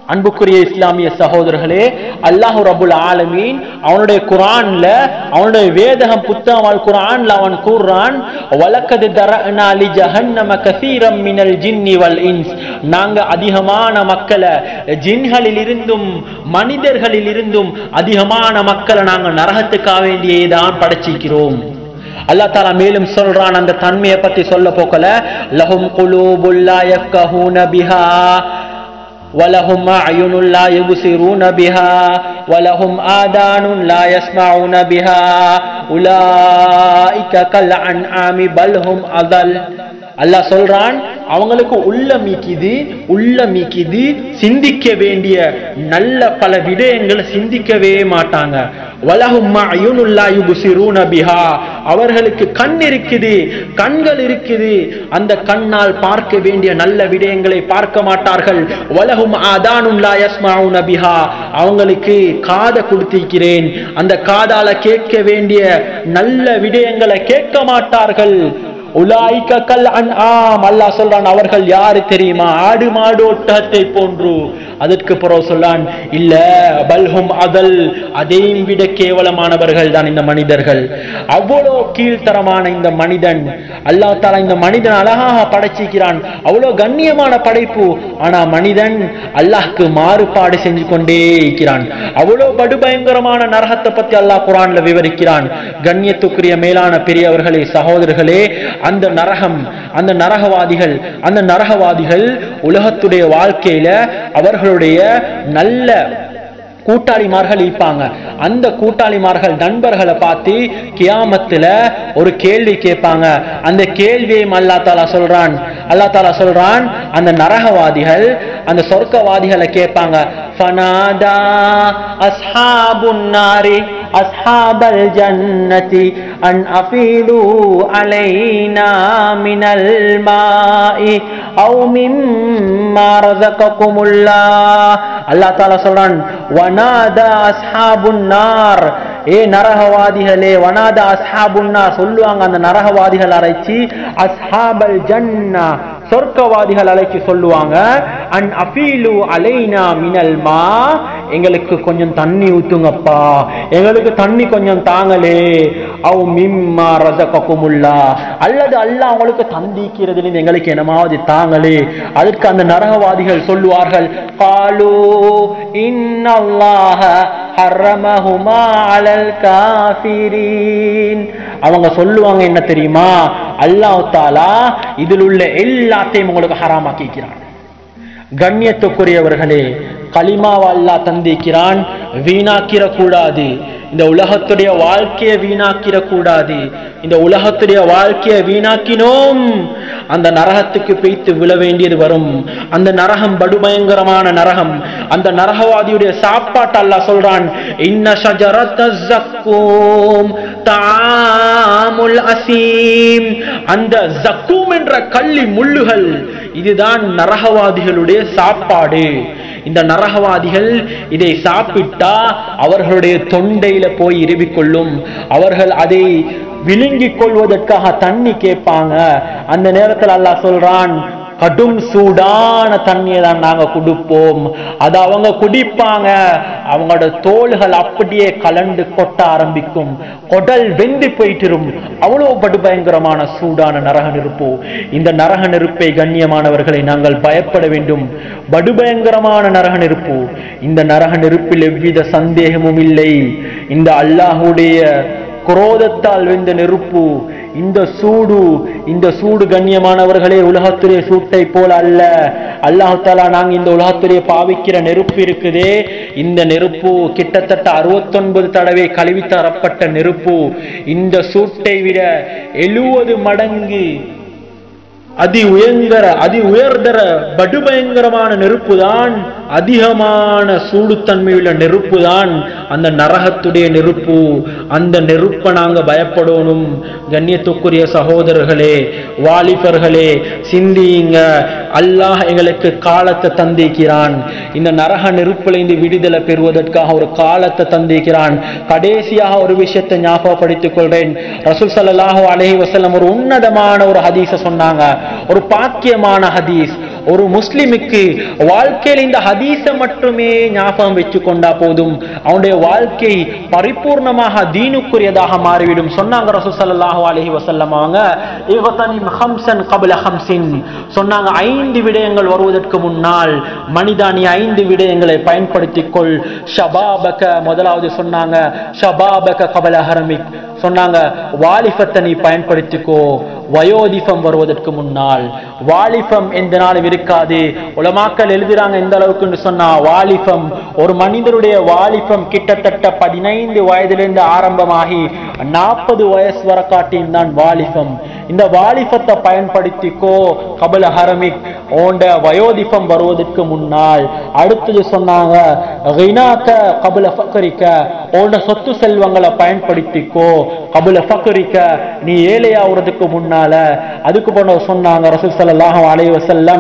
அன்புக்குரிய இஸ்லாமிய சகோதரர்களே அல்லாஹு ரபுல் ஆலமீன் அவனுடைய குரான்ல அவனுடைய வேதகம் புத்தகம் குரான்ல அவன் கூறுறான் வலக்கது தரனா லி ஜஹன்னம கசீரம் மினல் ஜின்னி வல் இன்ஸ் நாங்க அதிகமான மக்களை ஜின்களில் இருந்தும் மனிதர்களில் இருந்தும் அதிகமான மக்களை நாங்க நரகத்துக்காக வேண்டியே தான் படைச்சிக்கிறோம் அல்லாஹ் தாலா மேலும் சொல்றான் அந்த தன்மையை பத்தி சொல்ல போக்கல லஹும் குலூபுல்லா யஃப்கஹூன பிஹா ولهم أعين لا يبصرون بها ولهم آذان لا يسمعون بها أولئك كالأنعام بل هم أضل அல்லாஹ் சொல்றான் அவங்களுக்கு உள்ள மீக்கிது உள்ள மீக்கிது சிந்திக்க வேண்டிய நல்ல பல விடயங்களை சிந்திக்கவே மாட்டாங்க வலஹும் அயுனுல்லா யுபுசிரூன பிஹா அவர்களுக்கு கண் இருக்குது கண்கள் இருக்குது அந்த கண்ணால் பார்க்க வேண்டிய நல்ல விடயங்களை பார்க்க மாட்டார்கள் வலஹும் ஆதானுல்லா யஸ்மாவுன பிஹா அவங்களுக்கு காதை கொடுத்திருக்கிறேன் அந்த காதால கேட்க வேண்டிய நல்ல விடயங்களை கேட்க மாட்டார்கள் உலாய்க்க கல் அன் ஆம் அல்லாஹ் சொல்றான் அவர்கள் யாரு தெரியுமா ஆடு மாடு ஒட்டகத்தை போன்று அதற்கு பிறகு சொல்லான் இல்ல பல்ஹும் அதல் அதையும் விட கேவலமானவர்கள் தான் இந்த மனிதர்கள் அவ்வளோ கீழ்த்தரமான இந்த மனிதன் அல்லாஹ் தாலா இந்த மனிதன் அழகாக படைச்சிக்கிறான் அவ்வளோ கண்ணியமான படைப்பு ஆனா மனிதன் அல்லாஹ்க்கு மாறுபாடு செஞ்சு கொண்டே இருக்கிறான் அவ்வளோ படுபயங்கரமான நரகத்தை பத்தி அல்லாஹ் குரான்ல விவரிக்கிறான் கண்ணியத்துக்குரிய மேலான பெரியவர்களே சகோதரர்களே அந்த நரகம் அந்த நரகவாதிகள் அந்த நரகவாதிகள் உலகத்துடைய வாழ்க்கையில அவர்களுடைய நல்ல கூட்டாளிமார்கள் இருப்பாங்க அந்த கூட்டாளிமார்கள் நண்பர்களை பார்த்து கியாமத்துல ஒரு கேள்வி கேட்பாங்க அந்த கேள்வியை அல்லா தாலா சொல்றான் அல்லா தாலா சொல்றான் அந்த நரகவாதிகள் அந்த சொர்க்கவாதிகளை கேட்பாங்க ஃபனாதா அஸ்ஹாபுன் நாரி அஸ்ஹாபல் ஜன்னதி அன் அஃபீலு அலைனா மினல் மாஇ அவு மிம்மா ரஸககுமுல்லாஹ் அல்லாஹ் தஆலா சொல்றான் வனாதா அஸ்ஹாபுன் நார் ஏ நரகவாதிகளே வனாதா அஸ்ஹாபுன் நார் சொல்லுவாங்க அந்த நரகவாதிகள் அழைச்சி அஸ்ஹாபல் ஜன்னா சொர்க்கவாதிகள் அழைச்சி சொல்லுவாங்க அன் அஃபீலு அலைனா மினல் மா எங்களுக்கு கொஞ்சம் தண்ணி ஊத்துங்கப்பா எங்களுக்கு தண்ணி கொஞ்சம் தாங்களே அவ் மிம்மா ரசகக்குமுல்லா அல்லது அல்லாஹ் அவங்களுக்கு தந்திக்கிறதுல எங்களுக்கு என்னமாவது தாங்களே அதற்கு அந்த நரகவாதிகள் சொல்லுவார்கள் காலு இன்னல்லாஹ ஹர்ரமஹுமா அலல் காஃபிரீன் அவங்க சொல்லுவாங்க என்ன தெரியுமா அல்லாஹ் தாலா இதில் உள்ள எல்லாத்தையும் உங்களுக்கு ஹராமாக்கிக்கிறான் கண்ணியத்துக்குரியவர்களே களிமாவை அல்லாஹ் தந்திக்கிறான் வீணாக்கிற கூடாது இந்த உலகத்துடைய வாழ்க்கையை வீணாக்கிற கூடாது இந்த உலகத்துடைய வாழ்க்கையை வீணாக்கினோம் அந்த நரகத்துக்கு பெய்த்து விழ வேண்டியது வரும் அந்த நரகம் படுபயங்கரமான நரகம் அந்த நரகவாதியுடைய சாப்பாட்டு அல்லாஹ் சொல்றான் இன்ன ஷஜரத்த ஜக்கூம் தாமுல் அசீம் அந்த ஜக்கூம் என்ற கள்ளி முள்ளுகள் இதுதான் நரகவாதிகளுடைய சாப்பாடு இந்த நரகவாதிகள் இதை சாப்பிட்டா அவர்களுடைய தொண்டையில போய் இருவிக்கொள்ளும் அவர்கள் அதை விழுங்கிக் கொள்வதற்காக தண்ணி கேட்பாங்க அந்த நேரத்தில் அல்லாஹ் சொல்றான் கடும் சூடான தண்ணியை தான் நாங்க குடிப்போம் அதை அவங்க குடிப்பாங்க அவங்களோட தோள்கள் அப்படியே கலண்டு கொட்ட ஆரம்பிக்கும் கொடல் வெந்து போயிட்டிரும் அவ்வளவு படுபயங்கரமான சூடான நரக நெருப்பு இந்த நரக நெருப்பை கண்ணியமானவர்களை நாங்கள் பயப்பட வேண்டும் படுபயங்கரமான நரக நெருப்பு இந்த நரக நெருப்பில் எவ்வித சந்தேகமும் இல்லை இந்த அல்லாஹுடைய குரோதத்தால் வெந்த நெருப்பு இந்த சூடு இந்த சூடு கண்ணியமானவர்களே உலகத்துடைய சூட்டை போல அல்ல அல்லாஹு தாலா நாங்க இந்த உலகத்துடைய பாவிக்கிற நெருப்பு இருக்குதே இந்த நெருப்பு கிட்டத்தட்ட அறுபத்தொன்பது தடவை கழுவி தரப்பட்ட நெருப்பு இந்த சூட்டை விட எழுவது மடங்கு அதி உயங்கர அதி உயர்தர படுபயங்கரமான நெருப்பு தான் அதிகமான சூடுத்தன்மையுள்ள நெருப்பு தான் அந்த நரகத்துடைய நெருப்பு அந்த நெருப்பை நாங்க பயப்படணும் கண்ணியத்துக்குரிய சகோதரர்களே வாலிபர்களே சிந்தியுங்க அல்லாஹ் எங்களுக்கு காலத்தை தந்திக்கிறான் இந்த நரக நெருப்புல இருந்து விடுதலை பெறுவதற்காக ஒரு காலத்தை தந்திக்கிறான் கடைசியாக ஒரு விஷயத்தை ஞாபகப்படுத்திக் கொள்றேன் ரசூல் ஸல்லல்லாஹு அலைஹி வஸல்லம் ஒரு உன்னதமான ஒரு ஹதீஸ சொன்னாங்க ஒரு பாக்கியமான ஹதீஸ் ஒரு முஸ்லிமுக்கு வாழ்க்கையில் இந்த ஹதீஸை மட்டுமே ஞாபகம் வச்சு கொண்டா போதும் அவனுடைய வாழ்க்கை பரிபூர்ணமாக தீனுக்குரியதாக மாறிவிடும் சொன்னாங்க ரசூல் ஸல்லல்லாஹு அலைஹி வஸல்லம் அவங்க இகதனிம் ஹம்சன் கபில ஹம்சின் சொன்னாங்க ஐந்து விடயங்கள் வருவதற்கு முன்னால் மனிதா நீ ஐந்து விடயங்களை பயன்படுத்திக் கொள் ஷபாபக முதலாவது சொன்னாங்க ஷபாபக கபல ஹரமிக் சொன்னாங்க வாலிபத்தை நீ பயன்படுத்திக்கோ வயோதிபம் வருவதற்கு முன்னால் வாலிபம் எந்த நாளும் இருக்காது உலமாக்கள் எழுதுறாங்க எந்த அளவுக்குன்னு சொன்னா வாலிபம் ஒரு மனிதருடைய வாலிபம் கிட்டத்தட்ட பதினைந்து வயதிலிருந்து ஆரம்பமாகி நாற்பது வயசு வர காட்டியும் தான் வாலிபம் இந்த வாலிபத்தை பயன்படுத்திக்கோ கபல ஹரமிக் ஓண்ட வயோதிபம் வருவதற்கு முன்னால் அடுத்தது சொன்னாங்க ரினாக்க கபல ஃபக்கரிக்க ஓண்ட சொத்து செல்வங்களை பயன்படுத்திக்கோ கபுல ஃபக்கரிக்க நீ ஏழையாகிறதுக்கு முன்னால அதுக்கு போன சொன்னாங்க ரசூல் ஸல்லல்லாஹு அலைஹி வஸல்லம்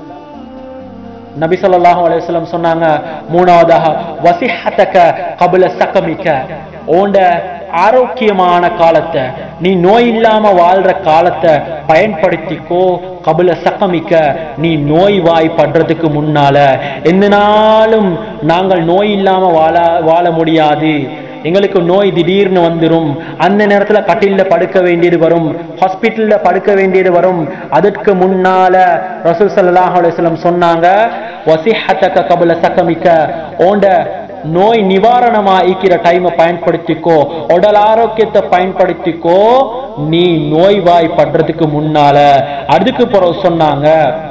நபி ஸல்லல்லாஹு அலைஹி வஸல்லம் சொன்னாங்க மூணாவதாக வசிஹத்தக கபுல சகமிக்க ஓண்ட ஆரோக்கியமான காலத்தை நீ நோய் இல்லாம வாழ்ற காலத்தை பயன்படுத்திக்கோ கபுல சகமிக்க நீ நோய் வாய் படுறதுக்கு முன்னால எந்த நாளும் நாங்கள் நோய் இல்லாம வாழ வாழ முடியாது எங்களுக்கு நோய் திடீர்னு வந்துரும் அந்த நேரத்துல கட்டில்ல படுக்க வேண்டியது வரும் ஹாஸ்பிட்டல்ல படுக்க வேண்டியது வரும் அதற்கு முன்னால ரசூல் ஸல்லல்லாஹு அலைஹி வஸல்லம் சொன்னாங்க வசிஹத்தக கபுல சகமிக்க ஓண்ட நோய் நிவாரணமா ஈக்கிற டைமை பயன்படுத்திக்கோ உடல் ஆரோக்கியத்தை பயன்படுத்திக்கோ நீ நோய் வாய் படுறதுக்கு முன்னால அதுக்கு பிறகு சொன்னாங்க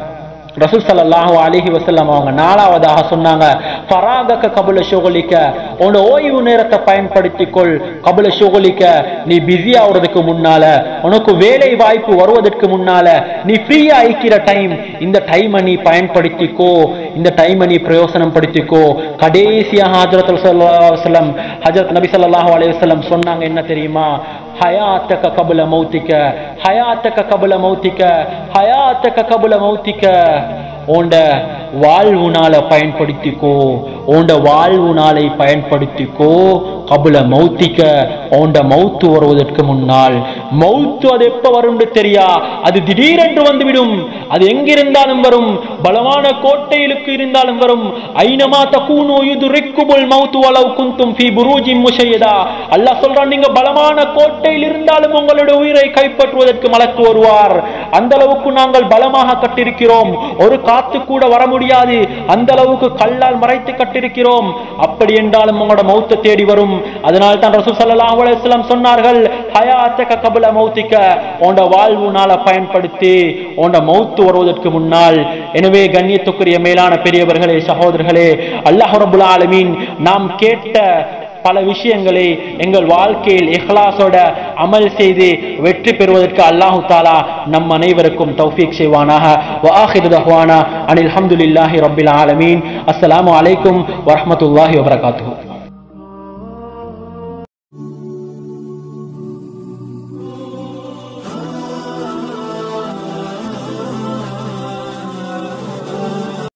ரசூல் ஸல்லல்லாஹு அலைஹி வஸல்லம் அவங்க நாலாவதாக சொன்னாங்க ஃபராகக கபுல ஷுகுலிக்க உன்னோட ஓய்வு நேரத்தை பயன்படுத்திக்கொள் கபுல ஷுகுலிக்க நீ பிஸி ஆகுறதுக்கு முன்னால உனக்கு வேலை வாய்ப்பு வருவதற்கு முன்னால நீ ஃப்ரீயா ஆயிக்கிற டைம் இந்த டைமை நீ பயன்படுத்திக்கோ இந்த டைமை நீ பிரயோசனம் படுத்திக்கோ கடைசியாக ஹஜரத் ஸல்லல்லாஹு அலைஹி வஸல்லம் ஹஜரத் நபி ஸல்லல்லாஹு அலைஹி வஸல்லம் சொன்னாங்க என்ன தெரியுமா ஹயாத்தக கபுல மௌத்திக்க ஹயாத்தக கபுல மௌத்திக்க ஹயாத்தக கபுல மௌத்திக்க உண்ட வாழ்வுனால பயன்படுத்திக்கோ உண்ட வாழ்வுனாலை பயன்படுத்திக்கோ கபுல மௌத்திக்க உண்ட மௌத்து வருவதற்கு முன்னால் மௌத்து அது எப்ப வரும்னு தெரியா அது திடீரென்று வந்துவிடும் அது எங்கிருந்தாலும் வரும் பலமான கோட்டையிலுக்கு இருந்தாலும் வரும் ஐனமா தகூனு யுதுரிக்குமுல் மௌத்து வலவ் குந்தும் ஃபீ புரூஜின் முஷையதா அல்லாஹ் சொல்றான் நீங்க பலமான கோட்டையில் இருந்தாலும் உங்களுடைய உயிரை கைப்பற்றுவதற்கு மலக்கு வருவார் அந்த அளவுக்கு நாங்கள் பலமாக கட்டிருக்கிறோம் ஒரு காத்து கூட வர முடியாது அந்த அளவுக்கு கல்லால் மறைத்து கட்டிருக்கிறோம் அப்படி என்றாலும் உங்களோட மௌத்த தேடி வரும் அதனால் தான் ரசூல் ஸல்லல்லாஹு அலைஹி வஸல்லம் சொன்னார்கள் ஹயாத்தக கபல மௌத்திக்க உண்ட வாழ்வுனால பயன்படுத்தி உண்ட மௌத்து வருவதற்கு முன்னால் எனவே கண்ணியத்துக்குரிய மேலான பெரியவர்களே சகோதரர்களே அல்லாஹ் ரபுல் ஆலமீன் நாம் கேட்ட பல விஷயங்களை எங்கள் வாழ்க்கையில் இஹ்லாஸோட அமல் செய்து வெற்றி பெறுவதற்கு அல்லாஹு தாலா நம் அனைவருக்கும் தௌஃபீக் செய்வானாக وآخر دعوانا أن الحمد لله رب العالمين السلام عليكم ورحمة الله وبركاته